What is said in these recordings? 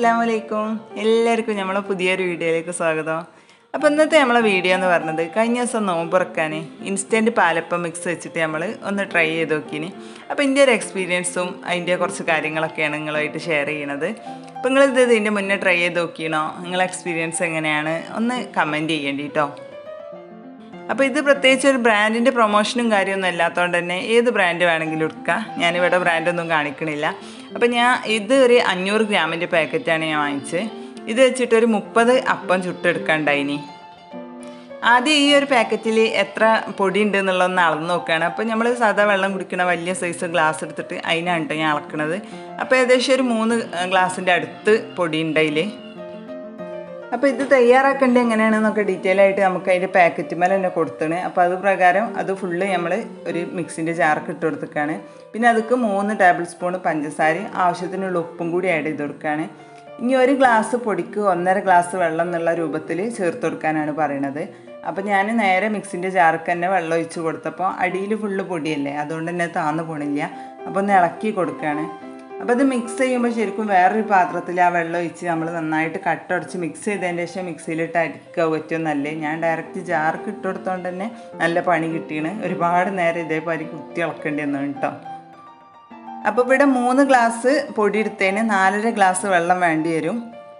അസ്സാം വലൈക്കും എല്ലാവർക്കും നമ്മളെ പുതിയൊരു വീഡിയോയിലേക്ക് സ്വാഗതം അപ്പോൾ ഇന്നത്തെ നമ്മളെ വീഡിയോ എന്ന് പറഞ്ഞത് കഴിഞ്ഞ ദിവസം നോമ്പുറക്കാൻ ഇൻസ്റ്റൻറ്റ് പാലപ്പം മിക്സ് വെച്ചിട്ട് നമ്മൾ ഒന്ന് ട്രൈ ചെയ്ത് നോക്കിനി അപ്പോൾ ഇതിൻ്റെ ഒരു എക്സ്പീരിയൻസും അതിൻ്റെ കുറച്ച് കാര്യങ്ങളൊക്കെയാണ് നിങ്ങളുമായിട്ട് ഷെയർ ചെയ്യണത് അപ്പോൾ നിങ്ങളിത് ഇതിൻ്റെ മുന്നേ ട്രൈ ചെയ്ത് നോക്കിയണോ നിങ്ങളെ എക്സ്പീരിയൻസ് എങ്ങനെയാണ് ഒന്ന് കമൻറ്റ് ചെയ്യേണ്ടി കേട്ടോ അപ്പോൾ ഇത് പ്രത്യേകിച്ച് ഒരു ബ്രാൻഡിൻ്റെ പ്രൊമോഷനും കാര്യമൊന്നും അല്ലാത്തതുകൊണ്ട് തന്നെ ഏത് ബ്രാൻഡ് വേണമെങ്കിലും എടുക്കാം ഞാനിവിടെ ബ്രാൻഡൊന്നും കാണിക്കണില്ല അപ്പോൾ ഞാൻ ഇത് ഒരു അഞ്ഞൂറ് ഗ്രാമിൻ്റെ പാക്കറ്റാണ് ഞാൻ വാങ്ങിച്ചത് ഇത് വെച്ചിട്ട് ഒരു മുപ്പത് അപ്പം ചുട്ടെടുക്കാണ്ടായിനി ആദ്യം ഈ ഒരു പാക്കറ്റിൽ എത്ര പൊടി ഉണ്ട് എന്നുള്ളതൊന്ന് അളന്ന് നോക്കുകയാണ് അപ്പോൾ നമ്മൾ സാധാ വെള്ളം കുടിക്കുന്ന വലിയ സൈസ് ഗ്ലാസ് എടുത്തിട്ട് അതിനാണ് കേട്ടോ ഞാൻ അളക്കണത് അപ്പോൾ ഏകദേശം ഒരു മൂന്ന് ഗ്ലാസിൻ്റെ അടുത്ത് പൊടി ഉണ്ട് അപ്പോൾ ഇത് തയ്യാറാക്കേണ്ടത് എങ്ങനെയാണെന്നൊക്കെ ഡീറ്റെയിൽ ആയിട്ട് നമുക്ക് അതിൻ്റെ പാക്കറ്റ് മേലെ തന്നെ കൊടുത്തണ് അപ്പോൾ അത് പ്രകാരം അത് ഫുള്ള് നമ്മൾ ഒരു മിക്സിൻ്റെ ജാർക്ക് ഇട്ട് കൊടുത്തേക്കാണ് പിന്നെ അതിക്ക് മൂന്ന് ടേബിൾ സ്പൂൺ പഞ്ചസാരയും ആവശ്യത്തിനുള്ള ഉപ്പും കൂടി ആഡ് ചെയ്ത് കൊടുക്കുകയാണ് ഇനി ഒരു ഗ്ലാസ് പൊടിക്ക് ഒന്നര ഗ്ലാസ് വെള്ളം എന്നുള്ള രൂപത്തിൽ ചേർത്ത് കൊടുക്കാനാണ് പറയണത് അപ്പോൾ ഞാൻ നേരെ മിക്സിൻ്റെ ജാർക്ക് തന്നെ വെള്ളം ഒഴിച്ച് കൊടുത്തപ്പോൾ അടിയിൽ ഫുള്ള് പൊടിയല്ലേ അതുകൊണ്ട് തന്നെ താന്നു പോണില്ല അപ്പോൾ ഒന്ന് ഇളക്കി കൊടുക്കുകയാണ് അപ്പോൾ അത് മിക്സ് ചെയ്യുമ്പോൾ ശരിക്കും വേറൊരു പാത്രത്തിൽ ആ വെള്ളം ഒഴിച്ച് നമ്മൾ നന്നായിട്ട് കട്ടടച്ച് മിക്സ് ചെയ്തതിന് ശേഷം മിക്സിയിലിട്ട് അടിക്കുക പറ്റുമെന്നല്ലേ ഞാൻ ഡയറക്റ്റ് ജാർക്ക് ഇട്ട് കൊടുത്തോണ്ട് തന്നെ നല്ല പണി കിട്ടിയാണ് ഒരുപാട് നേരം ഇതേപോലെ കുത്തി ഇളക്കേണ്ടി വന്നു കേട്ടോ അപ്പോൾ ഇവിടെ മൂന്ന് ഗ്ലാസ് പൊടി എടുത്തതിന് നാലര ഗ്ലാസ് വെള്ളം വേണ്ടി വരും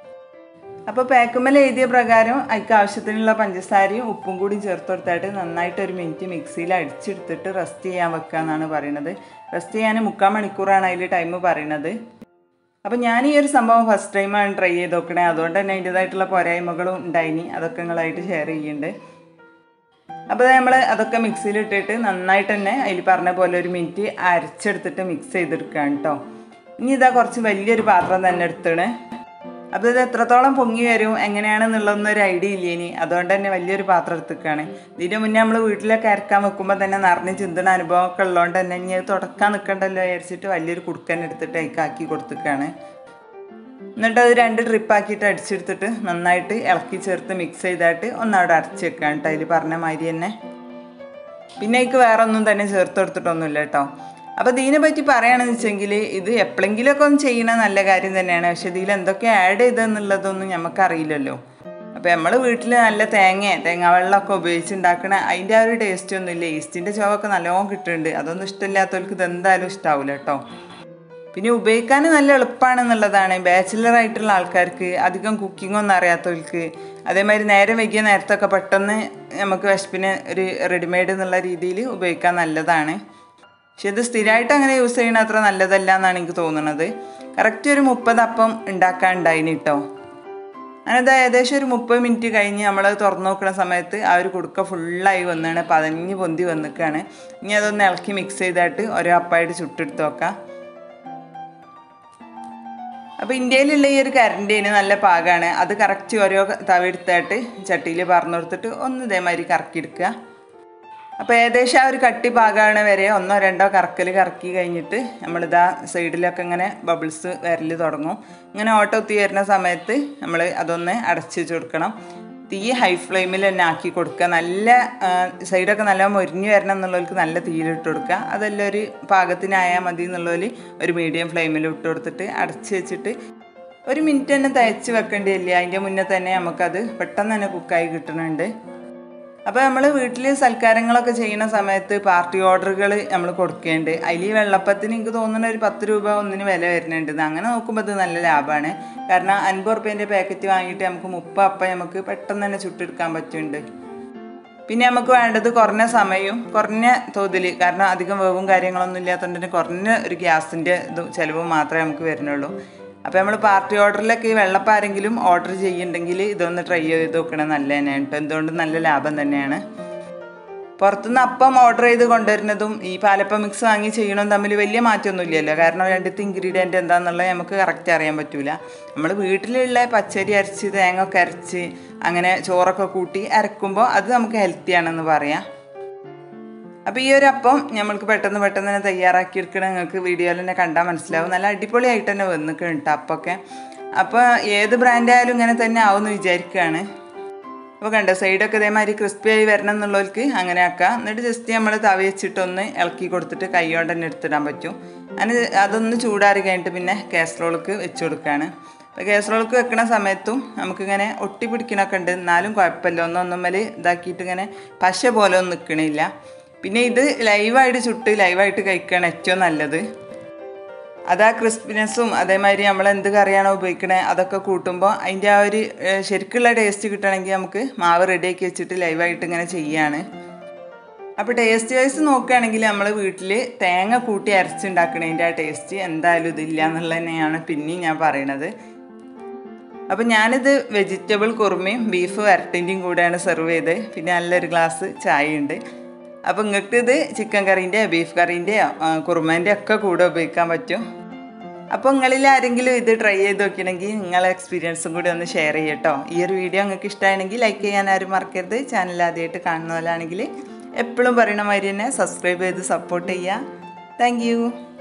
അപ്പോൾ പാക്കുമ്മൽ എഴുതിയ പ്രകാരം അതിക്ക് ആവശ്യത്തിനുള്ള പഞ്ചസാരയും ഉപ്പും കൂടി ചേർത്ത് കൊടുത്തായിട്ട് നന്നായിട്ട് ഒരു മിനിറ്റ് മിക്സിയിൽ അടിച്ചെടുത്തിട്ട് റെസ്റ്റ് ചെയ്യാൻ വെക്കുക എന്നാണ് പറയുന്നത് റെസ്റ്റ് ചെയ്യാൻ മുക്കാൽ മണിക്കൂറാണ് അതിൽ ടൈം പറയുന്നത് അപ്പോൾ ഞാൻ ഈ ഒരു സംഭവം ഫസ്റ്റ് ടൈമാണ് ട്രൈ ചെയ്ത് നോക്കണേ അതുകൊണ്ട് തന്നെ അതിൻ്റെതായിട്ടുള്ള പോരായ്മകളും ഉണ്ടായിനി അതൊക്കെ നിങ്ങളായിട്ട് ഷെയർ ചെയ്യുന്നുണ്ട് അപ്പോൾ നമ്മൾ അതൊക്കെ മിക്സിയിൽ ഇട്ടിട്ട് നന്നായിട്ട് തന്നെ അതിൽ പറഞ്ഞ പോലെ ഒരു മിനിറ്റ് അരച്ചെടുത്തിട്ട് മിക്സ് ചെയ്തെടുക്കുകയാണ് കേട്ടോ ഇനി ഇതാ കുറച്ച് വലിയൊരു പാത്രം തന്നെ എടുത്തിണ് അപ്പോൾ ഇത് എത്രത്തോളം പൊങ്ങി വരും എങ്ങനെയാണെന്നുള്ളതൊന്നും ഒരു ഐഡിയ ഇല്ല ഇനി അതുകൊണ്ട് തന്നെ വലിയൊരു പാത്രം എടുത്തിക്കാണ് ഇതിന് മുന്നേ നമ്മൾ വീട്ടിലൊക്കെ അരക്കാൻ വെക്കുമ്പോൾ തന്നെ നിറഞ്ഞ് ചിന്തണ അനുഭവമൊക്കെ ഉള്ളതുകൊണ്ട് തന്നെ ഇനി അത് തുടക്കാൻ നിൽക്കണ്ടല്ലോ വിചാരിച്ചിട്ട് വലിയൊരു കുടുക്കൻ എടുത്തിട്ട് അതിക്കാക്കി കൊടുത്തിക്കാണ് എന്നിട്ട് അത് രണ്ട് ട്രിപ്പാക്കിയിട്ട് അടിച്ചെടുത്തിട്ട് നന്നായിട്ട് ഇളക്കി ചേർത്ത് മിക്സ് ചെയ്തായിട്ട് ഒന്നവിടെ അടച്ച് വെക്കാം കേട്ടോ അതിൽ പറഞ്ഞ മാതിരി തന്നെ പിന്നെ അതിക്ക് വേറെ ഒന്നും തന്നെ ചേർത്ത് കൊടുത്തിട്ടൊന്നുമില്ല കേട്ടോ അപ്പോൾ ഇതിനെ പറ്റി പറയുകയാണെന്ന് വെച്ചെങ്കിൽ ഇത് എപ്പോഴെങ്കിലുമൊക്കെ ഒന്ന് ചെയ്യണ നല്ല കാര്യം തന്നെയാണ് പക്ഷെ ഇതിൽ എന്തൊക്കെ ആഡ് ചെയ്തെന്നുള്ളതൊന്നും നമുക്കറിയില്ലല്ലോ അപ്പോൾ നമ്മൾ വീട്ടിൽ നല്ല തേങ്ങ തേങ്ങാവെള്ളമൊക്കെ ഉപയോഗിച്ചുണ്ടാക്കണ അതിൻ്റെ ആ ഒരു ടേസ്റ്റ് ഒന്നുമില്ല ഈസ്റ്റിൻ്റെ ചോവൊക്കെ നല്ലോണം കിട്ടുന്നുണ്ട് അതൊന്നും ഇഷ്ടമില്ലാത്തവർക്ക് ഇത് എന്തായാലും ഇഷ്ടാവില്ല കേട്ടോ പിന്നെ ഉപയോഗിക്കാൻ നല്ല എളുപ്പമാണെന്നുള്ളതാണ് ബാച്ചിലർ ആയിട്ടുള്ള ആൾക്കാർക്ക് അധികം കുക്കിംഗ് ഒന്നും അറിയാത്തവർക്ക് അതേമാതിരി നേരെ വൈകിയ നേരത്തൊക്കെ പെട്ടെന്ന് നമുക്ക് വിശപ്പിന് ഒരു റെഡിമെയ്ഡ് എന്നുള്ള രീതിയിൽ ഉപയോഗിക്കാൻ നല്ലതാണ് പക്ഷെ ഇത് സ്ഥിരമായിട്ട് അങ്ങനെ യൂസ് ചെയ്യണ അത്ര നല്ലതല്ല എന്നാണ് എനിക്ക് തോന്നുന്നത് കറക്റ്റ് ഒരു മുപ്പത് അപ്പം ഉണ്ടാക്കാനുണ്ടായിന് കേട്ടോ അങ്ങനത് ഏകദേശം ഒരു മുപ്പത് മിനിറ്റ് കഴിഞ്ഞ് നമ്മൾ തുറന്നു നോക്കുന്ന സമയത്ത് ആ ഒരു കുടുക്ക ഫുള്ളായി വന്നാണ് പതഞ്ഞ് പൊന്തി വന്നിക്കാണ് ഇനി അതൊന്ന് ഇളക്കി മിക്സ് ചെയ്തിട്ട് ഓരോ അപ്പായിട്ട് ചുട്ടെടുത്ത് നോക്കാം അപ്പോൾ ഇന്ത്യയിലുള്ള ഈ ഒരു കരണ്ടേന് നല്ല പാകമാണ് അത് കറക്റ്റ് ഓരോ തവ എടുത്തായിട്ട് ചട്ടിയിൽ പറഞ്ഞു കൊടുത്തിട്ട് ഒന്ന് ഇതേമാതിരി കറക്കിയെടുക്കുക അപ്പോൾ ഏകദേശം ആ ഒരു കട്ടി പാകമാണ് വരെ ഒന്നോ രണ്ടോ കറക്കൽ കറക്കി കഴിഞ്ഞിട്ട് നമ്മളിതാ സൈഡിലൊക്കെ ഇങ്ങനെ ബബിൾസ് വരൽ തുടങ്ങും ഇങ്ങനെ ഓട്ടോ ഒത്തി വരുന്ന സമയത്ത് നമ്മൾ അതൊന്ന് അടച്ചു വെച്ച് കൊടുക്കണം തീ ഹൈ ഫ്ലെയിമിൽ തന്നെ ആക്കി കൊടുക്കുക നല്ല സൈഡൊക്കെ നല്ല മൊരിഞ്ഞ് വരണം എന്നുള്ളവർക്ക് നല്ല തീയിലിട്ട് കൊടുക്കുക അതെല്ലാം ഒരു പാകത്തിനായാൽ മതി എന്നുള്ളതിൽ ഒരു മീഡിയം ഫ്ലെയിമിൽ ഇട്ട് കൊടുത്തിട്ട് അടച്ച് വെച്ചിട്ട് ഒരു മിനിറ്റ് തന്നെ തയ്ച്ച് വെക്കേണ്ടിയില്ല അതിൻ്റെ മുന്നേ തന്നെ നമുക്കത് പെട്ടെന്ന് തന്നെ കുക്കായി കിട്ടുന്നുണ്ട് അപ്പോൾ നമ്മൾ വീട്ടിൽ സൽക്കാരങ്ങളൊക്കെ ചെയ്യുന്ന സമയത്ത് പാർട്ടി ഓർഡറുകൾ നമ്മൾ കൊടുക്കേണ്ട അതിൽ ഈ വെള്ളപ്പത്തിന് എനിക്ക് തോന്നുന്ന ഒരു പത്ത് രൂപ ഒന്നിന് വില വരുന്നുണ്ട് അങ്ങനെ നോക്കുമ്പോൾ ഇത് നല്ല ലാഭമാണ് കാരണം അൻപത് റുപ്യേൻ്റെ പാക്കറ്റ് വാങ്ങിയിട്ട് നമുക്ക് മുപ്പത് അപ്പം നമുക്ക് പെട്ടെന്ന് തന്നെ ചുട്ടെടുക്കാൻ പറ്റുന്നുണ്ട് പിന്നെ നമുക്ക് വേണ്ടത് കുറഞ്ഞ സമയവും കുറഞ്ഞ തോതിൽ കാരണം അധികം വേവും കാര്യങ്ങളൊന്നും ഇല്ലാത്തതുകൊണ്ട് തന്നെ കുറഞ്ഞ ഒരു ഗ്യാസിൻ്റെ ഇത് ചിലവ് മാത്രമേ നമുക്ക് വരുന്നുള്ളൂ അപ്പോൾ നമ്മൾ പാർട്ടി ഓർഡറിലൊക്കെ ഈ വെള്ളപ്പം ആരെങ്കിലും ഓർഡർ ചെയ്യുന്നുണ്ടെങ്കിൽ ഇതൊന്ന് ട്രൈ ചെയ്ത് നോക്കണം നല്ല തന്നെയാണ് കേട്ടോ എന്തുകൊണ്ട് നല്ല ലാഭം തന്നെയാണ് പുറത്തുനിന്ന് അപ്പം ഓർഡർ ചെയ്ത് കൊണ്ടുവരുന്നതും ഈ പാലപ്പം മിക്സ് വാങ്ങി ചെയ്യണതും തമ്മിൽ വലിയ മാറ്റമൊന്നുമില്ലല്ലോ കാരണം രണ്ടത്തെ ഇൻഗ്രീഡിയൻറ്റ് എന്താണെന്നുള്ളത് നമുക്ക് കറക്റ്റ് അറിയാൻ പറ്റില്ല നമ്മൾ വീട്ടിലുള്ള പച്ചരി അരച്ച് തേങ്ങ ഒക്കെ അരച്ച് അങ്ങനെ ചോറൊക്കെ കൂട്ടി അരക്കുമ്പോൾ അത് നമുക്ക് ഹെൽത്തിയാണെന്ന് പറയാം അപ്പോൾ ഈ ഒരു അപ്പം നമ്മൾക്ക് പെട്ടെന്ന് പെട്ടെന്ന് തന്നെ തയ്യാറാക്കി എടുക്കണം നിങ്ങൾക്ക് വീഡിയോയിൽ തന്നെ കണ്ടാൽ മനസ്സിലാവും നല്ല അടിപൊളിയായിട്ട് തന്നെ വന്നിക്കണം കേട്ടോ അപ്പൊക്കെ അപ്പോൾ ഏത് ബ്രാൻഡായാലും ഇങ്ങനെ തന്നെ ആവുമെന്ന് വിചാരിക്കുകയാണ് അപ്പോൾ കണ്ടോ സൈഡൊക്കെ ഇതേമാതിരി ക്രിസ്പി ആയി വരണം എന്നുള്ളവർക്ക് അങ്ങനെ ആക്കാം എന്നിട്ട് ജസ്റ്റ് നമ്മൾ തവ വെച്ചിട്ടൊന്ന് ഇളക്കി കൊടുത്തിട്ട് കൈ കൊണ്ട് തന്നെ എടുത്തിടാൻ പറ്റും അങ്ങനെ അതൊന്ന് ചൂടാറി കഴിഞ്ഞിട്ട് പിന്നെ കാസറോൾക്ക് വെച്ച് കൊടുക്കുകയാണ് അപ്പോൾ കാസറോൾക്ക് വെക്കണ സമയത്തും നമുക്കിങ്ങനെ ഒട്ടി പിടിക്കണൊക്കെ ഉണ്ട് എന്നാലും കുഴപ്പമില്ല ഒന്നൊന്നുമ്മൽ ഇതാക്കിയിട്ട് ഇങ്ങനെ പശ പോലെ ഒന്നും നിൽക്കണില്ല പിന്നെ ഇത് ലൈവായിട്ട് ചുട്ട് ലൈവായിട്ട് കഴിക്കുകയാണ് ഏറ്റവും നല്ലത് അത് ആ ക്രിസ്പിനെസ്സും അതേമാതിരി നമ്മൾ എന്ത് കറിയാണോ ഉപയോഗിക്കണേ അതൊക്കെ കൂട്ടുമ്പോൾ അതിൻ്റെ ആ ഒരു ഏഹ്, ശരിക്കുള്ള ടേസ്റ്റ് കിട്ടണമെങ്കിൽ നമുക്ക് മാവ് റെഡിയാക്കി വെച്ചിട്ട് ലൈവായിട്ട് ഇങ്ങനെ ചെയ്യാണ് അപ്പോൾ ടേസ്റ്റ് വൈസ് നോക്കുകയാണെങ്കിൽ നമ്മൾ വീട്ടിൽ തേങ്ങ കൂട്ടി അരച്ചുണ്ടാക്കണതിൻ്റെ ആ ടേസ്റ്റ് എന്തായാലും ഇതില്ല എന്നുള്ളത് തന്നെയാണ് പിന്നെയും ഞാൻ പറയണത് അപ്പോൾ ഞാനിത് വെജിറ്റബിൾ കുറുമയും ബീഫ് വരട്ടിൻ്റെയും കൂടെയാണ് സെർവ് ചെയ്ത് പിന്നെ നല്ലൊരു ഗ്ലാസ് ചായ ഉണ്ട് അപ്പോൾ നിങ്ങൾക്ക് ഇത് ചിക്കൻ കറീൻ്റെയോ ബീഫ് കറീൻ്റെയോ കുറുമേൻ്റെ ഒക്കെ കൂടെ ഉപയോഗിക്കാൻ പറ്റും അപ്പോൾ നിങ്ങളിൽ ആരെങ്കിലും ഇത് ട്രൈ ചെയ്ത് നോക്കണമെങ്കിൽ നിങ്ങളെ എക്സ്പീരിയൻസും കൂടി ഒന്ന് ഷെയർ ചെയ്യട്ടോ ഈ ഒരു വീഡിയോ നിങ്ങൾക്ക് ഇഷ്ടമാണെങ്കിൽ ലൈക്ക് ചെയ്യാൻ ആരും മറക്കരുത് ചാനൽ ആദ്യമായിട്ട് കാണുന്നവരാണെങ്കിൽ എപ്പോഴും പറയണ മാതിരി തന്നെ സബ്സ്ക്രൈബ് ചെയ്ത് സപ്പോർട്ട് ചെയ്യുക താങ്ക്